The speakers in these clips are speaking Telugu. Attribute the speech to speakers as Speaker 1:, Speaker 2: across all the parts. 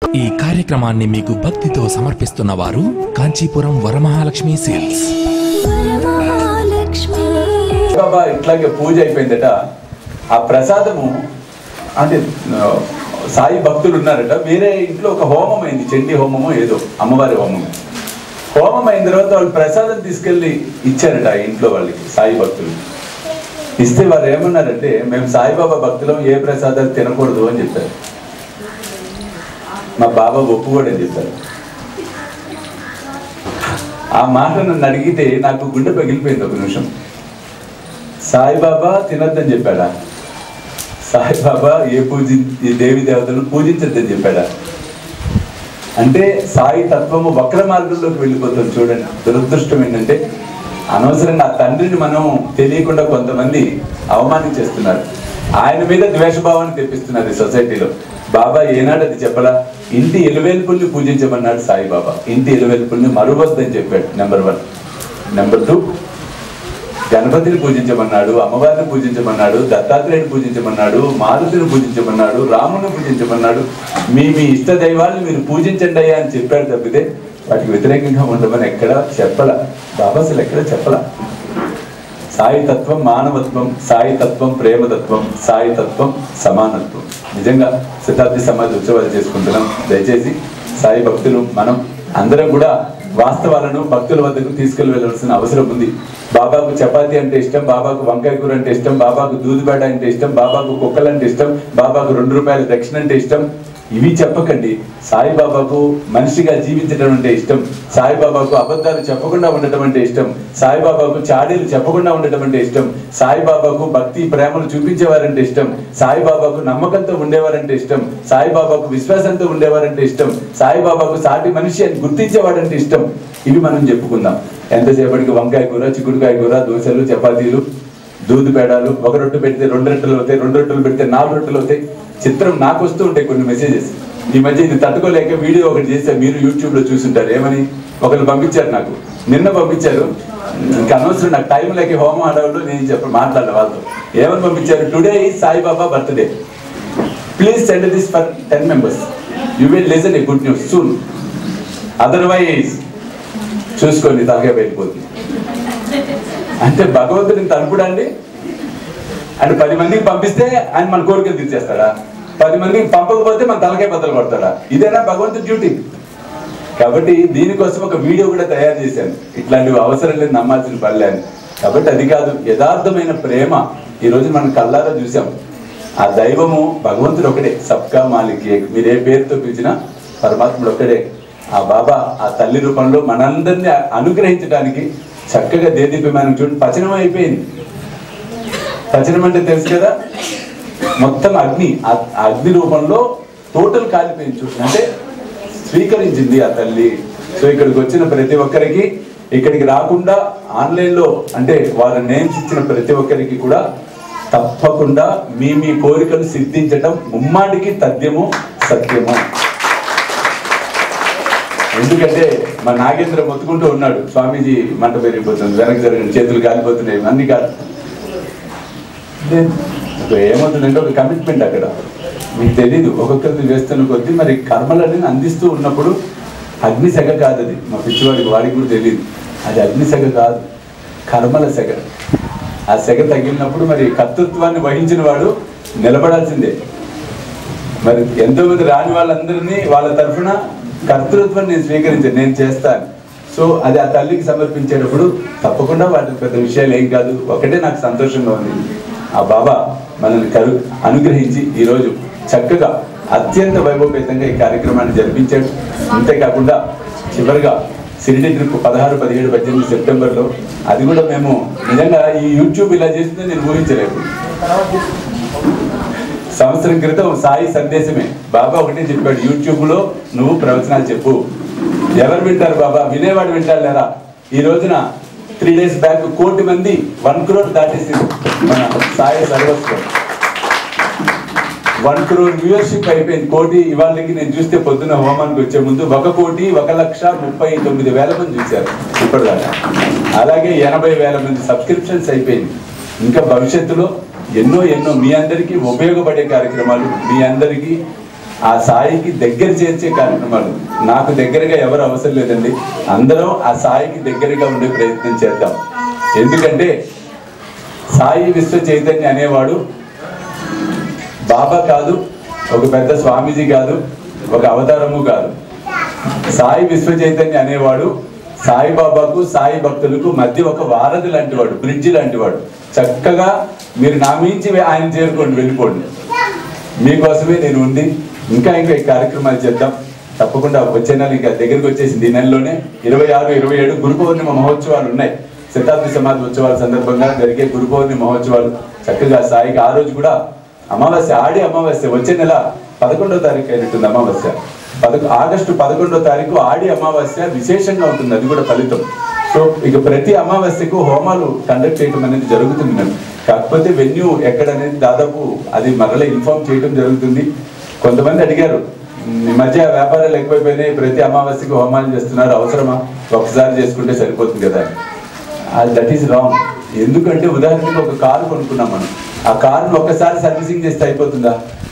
Speaker 1: ఈ కార్యక్రమాన్ని మీకు భక్తితో సమర్పిస్తున్న వారు కాంచీపురం వరమహాలక్ష్మి సేల్స్
Speaker 2: వరమహాలక్ష్మి
Speaker 3: బాబా ఇట్లాగే పూజ అయిపోయిందట ఆ ప్రసాదము అంటే ఆ, సాయి భక్తులు ఉన్నారట వేరే ఇంట్లో ఒక హోమం అయింది చండీ హోమమో ఏదో అమ్మవారి హోమం హోమం అయిన తర్వాత వాళ్ళు ప్రసాదం తీసుకెళ్ళి ఇచ్చారట ఆ ఇంట్లో వాళ్ళకి సాయి భక్తులు ఇస్తే వారు ఏమన్నారంటే మేము సాయిబాబా భక్తులం ఏ ప్రసాదాలు తినకూడదు అని చెప్పారు మా బాబా ఒప్పుకోడని చెప్పారు ఆ మాట నన్ను అడిగితే నాకు గుండె పగిలిపోయింది ఒక నిమిషం సాయిబాబా తినొద్దని చెప్పాడా సాయిబాబా ఏ పూజ ఈ దేవి దేవతలను పూజించొద్దని చెప్పాడా అంటే సాయి తత్వము వక్ర మార్గంలోకి వెళ్ళిపోతుంది చూడండి దురదృష్టం ఏంటంటే అనవసరంగా ఆ తండ్రిని మనం తెలియకుండా కొంతమంది అవమానించేస్తున్నారు ఆయన మీద ద్వేషభావాన్ని తెప్పిస్తున్నారు ఈ సొసైటీలో బాబా ఏనాడు అది చెప్పలా ఇంటి ఎలువేల్పుల్ని పూజించమన్నాడు సాయిబాబా ఇంటి ఎలువేల్పుల్ని మరువద్దని చెప్పాడు నెంబర్ వన్ నెంబర్ టూ గణపతిని పూజించమన్నాడు అమ్మవారిని పూజించమన్నాడు దత్తాత్రేయుని పూజించమన్నాడు మారుతిని పూజించమన్నాడు రాముని పూజించమన్నాడు మీ మీ ఇష్ట దైవాన్ని మీరు పూజించండి అయ్యా అని చెప్పాడు తప్పితే వాటికి వ్యతిరేకంగా ఉండమని ఎక్కడ చెప్పల బాబా అసలు ఎక్కడ చెప్పల సాయి తత్వం మానవత్వం సాయి తత్వం ప్రేమతత్వం సాయి తత్వం సమానత్వం నిజంగా శతాబ్ది సమాజ ఉత్సవాలు చేసుకుంటున్నాం దయచేసి సాయి భక్తులు మనం అందరం కూడా వాస్తవాలను భక్తుల వద్దకు తీసుకెళ్లి వెళ్ళవలసిన అవసరం ఉంది బాబాకు చపాతి అంటే ఇష్టం బాబాకు వంకాయ కూర అంటే ఇష్టం బాబాకు దూదిపేట అంటే ఇష్టం బాబాకు కుక్కలు అంటే ఇష్టం బాబాకు రెండు రూపాయల దక్షిణ అంటే ఇష్టం ఇవి చెప్పకండి సాయిబాబాకు మనిషిగా జీవించడం అంటే ఇష్టం సాయిబాబాకు అబద్ధాలు చెప్పకుండా ఉండటం అంటే ఇష్టం సాయిబాబాకు చాడీలు చెప్పకుండా ఉండటం అంటే ఇష్టం సాయిబాబాకు భక్తి ప్రేమను చూపించేవారంటే ఇష్టం సాయిబాబాకు నమ్మకంతో ఉండేవారంటే ఇష్టం సాయిబాబాకు విశ్వాసంతో ఉండేవారంటే ఇష్టం సాయిబాబాకు సాటి మనిషి అని గుర్తించేవాడంటే ఇష్టం ఇవి మనం చెప్పుకుందాం ఎంతసేపటికి వంకాయ కూర చిక్కుడుకాయ కూర దోశలు చపాతీలు దూది పేడాలు ఒక రొట్టె పెడితే రెండు రొట్టెలు అవుతాయి రెండు రొట్టెలు పెడితే నాలుగు రొట్టెలు అవుతాయి చిత్రం నాకు వస్తూ ఉంటాయి కొన్ని మెసేజెస్ ఈ మధ్య ఇది తట్టుకోలేక వీడియో ఒకటి చేస్తే మీరు యూట్యూబ్ లో చూసుంటారు ఏమని ఒకరు పంపించారు నాకు నిన్న పంపించారు ఇంకా అనవసరం నాకు టైం లేక హోమం అడవులు నేను చెప్ప మాట్లాడాలి వాళ్ళతో ఏమని పంపించారు టుడే ఈ Saibaba birthday please send this for ten members you will listen a good news soon otherwise చూసుకోండి తలకే వెళ్ళిపోతుంది అంటే భగవంతుడిని తలుపుడండి అంటే పది మందికి పంపిస్తే ఆయన మన కోరికలు తీర్చేస్తాడా పది మందికి పంపకపోతే మన తలకే బద్దలు కొడతాడా ఇదేనా భగవంతుడి డ్యూటీ కాబట్టి దీనికోసం ఒక వీడియో కూడా తయారు చేశాను ఇట్లాంటివి అవసరం లేదు నమ్మాల్సిన పనిలేని కాబట్టి అది కాదు యథార్థమైన ప్రేమ ఈ రోజు మనం కళ్ళారా చూసాం ఆ దైవము భగవంతుడు ఒకటే సబ్కా మాలిక్ ఏక్. మీరు ఏ పేరుతో పిలిచినా పరమాత్ముడు ఒక్కడే ఆ బాబా ఆ తల్లి రూపంలో మనందరినీ అనుగ్రహించడానికి చక్కగా దేదీప్యమైన చూడండి పచనం అయిపోయింది పచనం అంటే తెలుసు కదా మొత్తం అగ్ని ఆ ఆ అగ్ని రూపంలో టోటల్ కాలిపోయింది చూడండి అంటే స్వీకరించింది ఆ తల్లి సో ఇక్కడికి వచ్చిన ప్రతి ఒక్కరికి ఇక్కడికి రాకుండా ఆన్లైన్ లో అంటే వారి నేమ్స్ ఇచ్చిన ప్రతి ఒక్కరికి కూడా తప్పకుండా మీ మీ కోరికలు సిద్ధించటం ముమ్మాటికి తథ్యము సత్యము ఎందుకంటే మా నాగేంద్ర మొత్తుకుంటూ ఉన్నాడు స్వామీజీ మంట పెరిగిపోతుంది వెనక్కి జరగండి చేతులు కాలిపోతున్నాయి అన్ని కాదు ఇప్పుడు ఏమవుతుందంటే ఒక కమిట్మెంట్ అక్కడ మీకు తెలీదు ఒక్కొక్కరిని వేస్తున్న కొద్దీ మరి కర్మలన్నీ అందిస్తూ ఉన్నప్పుడు అగ్ని సెగ కాదు అది మా పిచ్చివాడికి వాడికి కూడా తెలియదు అది అగ్ని సెగ కాదు కర్మల సెగ ఆ సెగ తగిలినప్పుడు మరి కర్తృత్వాన్ని వహించిన వాడు నిలబడాల్సిందే మరి ఎంతో మంది రాని వాళ్ళందరినీ వాళ్ళ తరఫున కర్తృత్వం నేను స్వీకరించాను నేను చేస్తాను సో అది ఆ తల్లికి సమర్పించేటప్పుడు తప్పకుండా వాటి పెద్ద విషయాలు ఏం కాదు ఒకటే నాకు సంతోషంగా ఉంది ఆ బాబా మనల్ని కరు అనుగ్రహించి ఈరోజు చక్కగా అత్యంత వైభవపేతంగా ఈ కార్యక్రమాన్ని జరిపించాడు అంతేకాకుండా చివరిగా సిరిడి ట్రిప్ పదహారు పదిహేడు పద్దెనిమిది సెప్టెంబర్లో అది కూడా మేము నిజంగా ఈ యూట్యూబ్ ఇలా చేస్తుందని నేను ఊహించలేదు సంవత్సరం క్రితం సాయి సందేశమే బాబా ఒకటే చెప్పాడు యూట్యూబ్ లో నువ్వు ప్రవచనాలు చెప్పు ఎవరు వింటారు బాబా వినేవాడు వింటాడు లేరా ఈ రోజున త్రీ డేస్ బ్యాక్ కోటి మంది వన్ క్రోర్ దాటేసింది మన సాయి సర్వస్వం వన్ క్రోర్ వ్యూవర్షిప్ అయిపోయింది కోటి ఇవాళకి నేను చూస్తే పొద్దున్న హోమానికి వచ్చే ముందు ఒక కోటి ఒక లక్ష ముప్పై తొమ్మిది వేల మంది చూశారు ఇప్పటిదాకా అలాగే ఎనభై వేల మంది సబ్స్క్రిప్షన్స్ అయిపోయింది ఇంకా భవిష్యత్తులో ఎన్నో ఎన్నో మీ అందరికీ ఉపయోగపడే కార్యక్రమాలు మీ అందరికీ ఆ సాయికి దగ్గర చేర్చే కార్యక్రమాలు నాకు దగ్గరగా ఎవరు అవసరం లేదండి అందరం ఆ సాయికి దగ్గరగా ఉండే ప్రయత్నం చేద్దాం ఎందుకంటే సాయి విశ్వ చైతన్య అనేవాడు బాబా కాదు ఒక పెద్ద స్వామీజీ కాదు ఒక అవతారము కాదు సాయి విశ్వ చైతన్య అనేవాడు సాయి బాబాకు సాయి భక్తులకు మధ్య ఒక వారధి లాంటి వాడు బ్రిడ్జి లాంటి వాడు చక్కగా మీరు నా మించి ఆయన చేరుకోండి వెళ్ళిపోండి మీకోసమే నేను ఉండి ఇంకా ఇంకా ఈ కార్యక్రమాలు చేద్దాం తప్పకుండా వచ్చే నెల ఇంకా దగ్గరికి వచ్చేసింది ఈ నెలలోనే ఇరవై ఆరు ఇరవై ఏడు గురు పౌర్ణిమ మహోత్సవాలు ఉన్నాయి శతాబ్ది సమాధి ఉత్సవాల సందర్భంగా జరిగే గురు పౌర్ణిమ మహోత్సవాలు చక్కగా సాయికి ఆ రోజు కూడా అమావాస్య ఆడి అమావాస్య వచ్చే నెల పదకొండో తారీఖు అయినట్టుంది అమావాస్య పదకొ ఆగస్టు పదకొండో తారీఖు ఆడి అమావాస్య విశేషంగా ఉంటుంది అది కూడా ఫలితం సో ఇక ప్రతి అమావాస్యకు హోమాలు కండక్ట్ చేయడం అనేది జరుగుతుంది మేము కాకపోతే వెన్యూ ఎక్కడనేది దాదాపు అది మరలా ఇన్ఫార్మ్ చేయడం జరుగుతుంది కొంతమంది అడిగారు "ఉమ్, ఈ మధ్య వ్యాపారాలు ఎక్కువైపోయినాయి ప్రతి అమావాస్యకు హోమాలు చేస్తున్నారు అవసరమా ఒకసారి చేసుకుంటే సరిపోతుంది కదా దట్ ఈస్ రాంగ్ ఎందుకంటే ఉదాహరణకి ఒక కారు కొనుక్కున్నాం మనం ఆ కారును ఒక్కసారి సర్వీసింగ్ చేస్తే అయిపోతుందా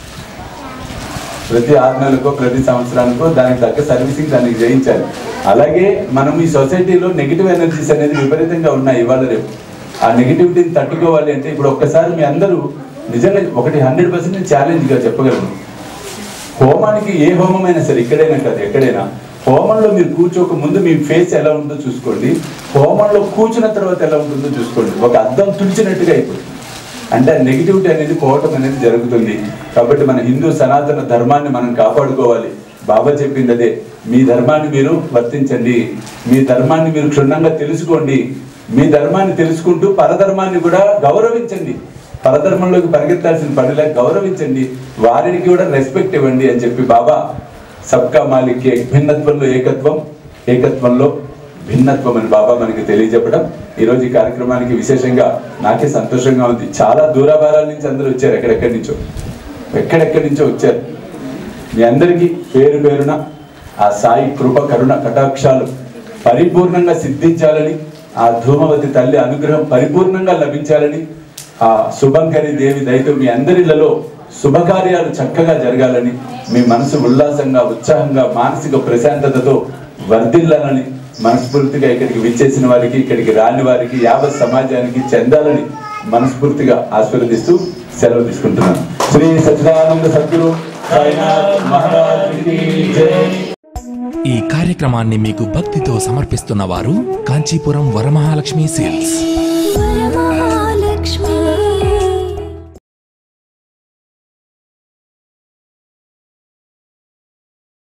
Speaker 3: ప్రతి ఆరు నెలలకో ప్రతి సంవత్సరానికో దానికి తగ్గ సర్వీసింగ్ దానికి చేయించాలి అలాగే మనం ఈ సొసైటీలో నెగిటివ్ ఎనర్జీస్ అనేది విపరీతంగా ఉన్నాయి ఇవాళ రేపు ఆ నెగిటివిటీని తట్టుకోవాలి అంటే ఇప్పుడు ఒక్కసారి మీ అందరూ నిజంగా ఒకటి హండ్రెడ్ పర్సెంట్ నేను ఛాలెంజ్గా చెప్పగలను హోమానికి ఏ హోమమైనా సరే ఇక్కడైనా కాదు ఎక్కడైనా హోమంలో మీరు కూర్చోక ముందు మీ ఫేస్ ఎలా ఉందో చూసుకోండి హోమంలో కూర్చున్న తర్వాత ఎలా ఉంటుందో చూసుకోండి ఒక అద్దం తుడిచినట్టుగా అయిపోతుంది అంటే నెగిటివిటీ అనేది పోవటం అనేది జరుగుతుంది కాబట్టి మన హిందూ సనాతన ధర్మాన్ని మనం కాపాడుకోవాలి బాబా చెప్పింది అదే మీ ధర్మాన్ని మీరు వర్తించండి మీ ధర్మాన్ని మీరు క్షుణ్ణంగా తెలుసుకోండి మీ ధర్మాన్ని తెలుసుకుంటూ పరధర్మాన్ని కూడా గౌరవించండి పరధర్మంలోకి పరిగెత్తాల్సిన పనిలా గౌరవించండి వారికి కూడా రెస్పెక్ట్ ఇవ్వండి అని చెప్పి బాబా సబ్కా మాలిక్ ఏక్ భిన్నత్వంలో ఏకత్వం ఏకత్వంలో భిన్నత్వం అని బాబా మనకి తెలియజెప్పడం ఈ రోజు ఈ కార్యక్రమానికి విశేషంగా నాకే సంతోషంగా ఉంది చాలా దూరభారాల నుంచి అందరూ వచ్చారు ఎక్కడెక్కడి నుంచో ఎక్కడెక్కడి నుంచో వచ్చారు మీ అందరికీ పేరు పేరున ఆ సాయి కృప కరుణ కటాక్షాలు పరిపూర్ణంగా సిద్ధించాలని ఆ ధూమవతి తల్లి అనుగ్రహం పరిపూర్ణంగా లభించాలని ఆ శుభంకరి దేవి దయతో మీ అందరిలలో శుభకార్యాలు చక్కగా జరగాలని మీ మనసు ఉల్లాసంగా ఉత్సాహంగా మానసిక ప్రశాంతతతో వర్ధిల్లాలని మనస్ఫూర్తిగా ఇక్కడికి విచ్చేసిన వారికి ఇక్కడికి రాని వారికి యావత్ సమాజానికి చెందాలని మనస్ఫూర్తిగా ఆశీర్వదిస్తూ సెలవు తీసుకుంటున్నాను శ్రీ సచిదానంద సద్గురు సాయినాథ్ మహారాజ్ కి జై
Speaker 1: ఈ కార్యక్రమాన్ని మీకు భక్తితో సమర్పిస్తున్న వారు కాంచీపురం వరమహాలక్ష్మి సేల్స్
Speaker 2: వరమహాలక్ష్మి